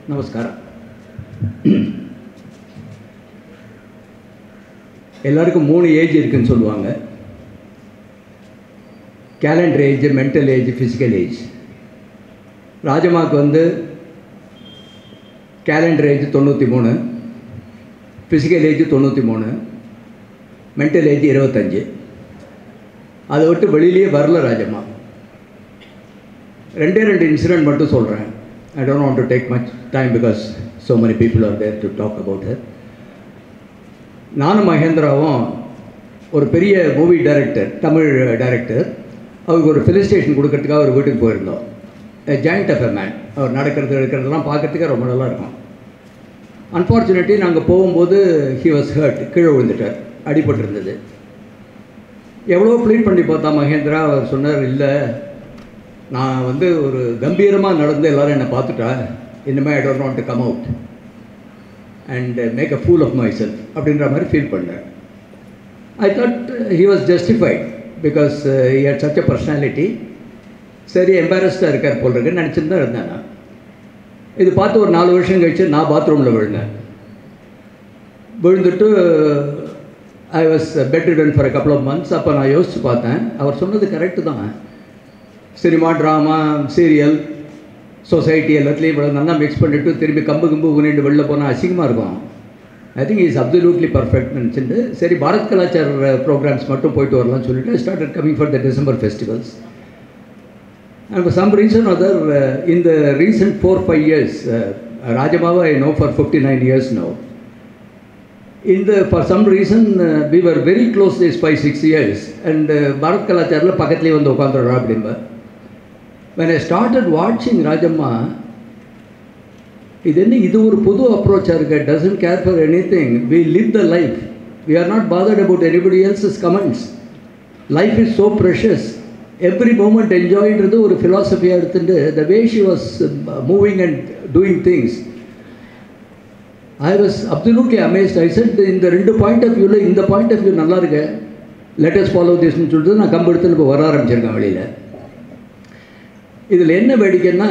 நமஸ்காரம் எல்லாருக்கும் மூணு ஏஜ் இருக்குன்னு சொல்லுவாங்க calendar age mental age physical age ராஜமாவுக்கு வந்து கேலண்டர் ஏஜ் தொண்ணூற்றி மூணு ஃபிசிக்கல் ஏஜ் தொண்ணூற்றி மூணு மென்டல் ஏஜ் இருபத்தஞ்சு அதை விட்டு வெளியிலேயே வரல ராஜம்மா ரெண்டே ரெண்டு இன்சிடெண்ட் மட்டும் சொல்கிறேன் I don't want to take much time because so many people are there to talk about her நானும் மகேந்திராவும் ஒரு பெரிய மூவி டைரக்டர் தமிழ் டைரக்டர் அவருக்கு ஒரு ஃபிலிம் ஸ்டேஷன் கொடுக்கறதுக்காக ஒரு வீட்டுக்கு போயிருந்தோம் ஜாயிண்ட் ஆஃப் எ மேன் அவர் நடக்கிறது எடுக்கிறதெல்லாம் பார்க்கறதுக்கே ரொம்ப நல்லா இருக்கும் அன்ஃபார்ச்சுனேட்லி நாங்கள் போகும்போது ஹி வாஸ் ஹர்ட் கீழே விழுந்துட்டார் அடிபட்டிருந்தது எவ்வளோ ப்ளீட் பண்ணி பார்த்தா மகேந்திரா அவர் சொன்னார் இல்லை நான் வந்து ஒரு கம்பீரமாக நடந்து எல்லாரும் என்னை பார்த்துட்டா இனிமேல் I don't want to come out and make a fool of myself அப்படின்ற மாதிரி ஃபீல் பண்ணேன் I thought he was justified because he had such a personality சரி எம்பாரஸ்டாக இருக்கார் போல் இருக்குன்னு நினச்சிட்டு தான் இருந்தேன் நான் இது பார்த்து ஒரு நாலு வருஷம் கழிச்சு நான் பாத்ரூமில் விழுந்தேன் விழுந்துட்டு I was bedridden for a couple of months அப்போ நான் யோசித்து பார்த்தேன் அவர் சொன்னது கரெக்டு தான் சினிமா ட்ராமா சீரியல் சொசைட்டி எல்லாத்துலேயும் இவ்வளோ நல்லா மிக்ஸ் பண்ணிவிட்டு திரும்பி கம்பு கம்பு ஊனிட்டு வெளில போனால் அசிங்கமாக இருக்கும் I think is absolutely perfect நினச்சிட்டு சரி பாரத் கலாச்சார ப்ரோக்ராம்ஸ் மட்டும் போயிட்டு வரலாம்னு சொல்லிட்டு started coming for the December festivals And for some reason or other, uh, in the recent four, five years, uh, Rajamava I know for 59 years now. In the, for some reason, uh, we were very close these five, six years. And uh, Bharat Kalacharla பக்கத்துலேயே வந்து உட்காந்துடுறா அப்படிம்ப when I started watching Rajamma இது என்ன இது ஒரு புது அப்ரோச்சாக இருக்கு doesn't care for anything we live the life we are not bothered about anybody else's comments life is so precious every moment என்ஜாய்ன்றது ஒரு ஃபிலாசபியாக எடுத்துட்டு the way she was moving and doing things I was absolutely amazed I said இந்த ரெண்டு point of வியூவில் இந்த point of view நல்லா இருக்கு லெட்டஸ்ட் ஃபாலோ திஸ்னு சொல்லிட்டு நான் கம்பு எடுத்துன்னு இப்போ வர ஆரம்பிச்சிருக்கேன் வெளியில் இதில் என்ன வேடிக்கைன்னா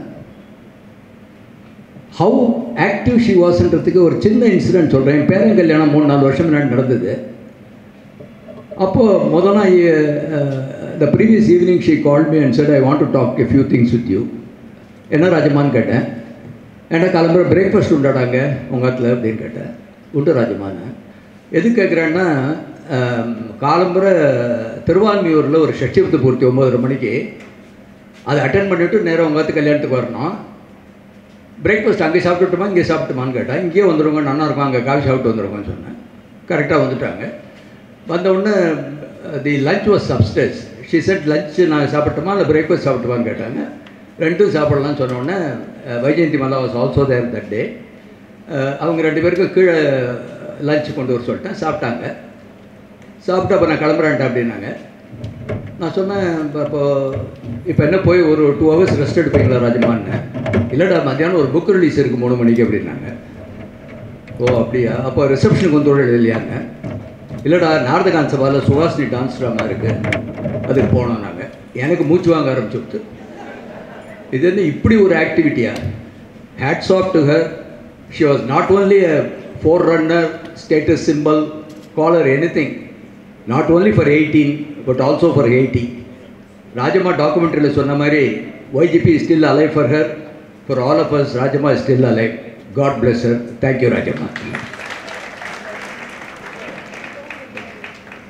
ஹவு ஆக்டிவ் ஷி வாஸ்ன்றதுக்கு ஒரு சின்ன இன்சிடென்ட் சொல்கிறேன் என் பேரன் கல்யாணம் மூணு நாலு வருஷம் முன்னாடி நடந்தது அப்போது முத நாள் the previous evening she call me and said I want to talk a few things with you என்ன ராஜமான்னு கேட்டேன் ஏன்னா கிளம்புற பிரேக்ஃபாஸ்ட் உண்டாடாங்க உங்கள் இடத்துல அப்படின்னு கேட்டேன் உண்டு ராஜமான்னு எது கேட்குறேன்னா காலம்புற திருவான்மியூரில் ஒரு ஷஷ்டிபத்து பூர்த்தி ஒம்பதரை மணிக்கு அதை அட்டன் பண்ணிவிட்டு நேராக உங்கள் இடத்து கல்யாணத்துக்கு வரணும் பிரேக்ஃபாஸ்ட் அங்கே சாப்பிட்டுட்டுமா இங்கே சாப்பிட்டுமான்னு கேட்டேன் இங்கேயே வந்துடுங்க நல்லா இருக்கும் அங்கே காஃபி சாப்பிட்டு வந்துருங்கன்னு சொன்னேன் கரெக்டாக வந்துட்டாங்க வந்த உடனே the lunch was upstairs she said lunch நான் சாப்பிட்டுமா இல்லை பிரேக்ஃபாஸ்ட் சாப்பிட்டுமான்னு கேட்டாங்க ரெண்டும் சாப்பிடலாம்னு சொன்ன உடனே Vyjayanthi Mala was also there that day அவங்க ரெண்டு பேருக்கும் கீழே லஞ்ச் கொண்டு வர சொல்லிட்டேன் சாப்பிட்டாங்க சாப்பிட்டு அப்போ நான் கிளம்புறேன்ட்டேன் அப்படின்னாங்க நான் சொன்னேன் இப்போ இப்போ இப்போ என்ன போய் ஒரு டூ ஹவர்ஸ் ரெஸ்ட் எடுப்பீங்களா ராஜமான்னு இல்லைடா மத்தியானம் ஒரு புக் ரிலீஸ் இருக்குது மூணு மணிக்கு அப்படின்னாங்க ஓ அப்படியா அப்போ ரிசப்ஷனுக்கு வந்து விட இல்லையாங்க இல்லைடா நாரதகாந்த் சபாவில் சுஹாசினி டான்ஸ் ட்ராமா இருக்குது அதுக்கு போனோம் நாங்கள் எனக்கு மூச்சு வாங்க ஆரம்பிச்சுட்டு இது என்ன இப்படி ஒரு ஆக்டிவிட்டியா hats off to her she was not only a forerunner status simple collar anything not only for eighteen but also for eighty Rajamma டாக்குமெண்ட்ரியில் சொன்ன மாதிரி YGP is still alive for her for all of us Rajamma is still alive God bless her thank you Rajamma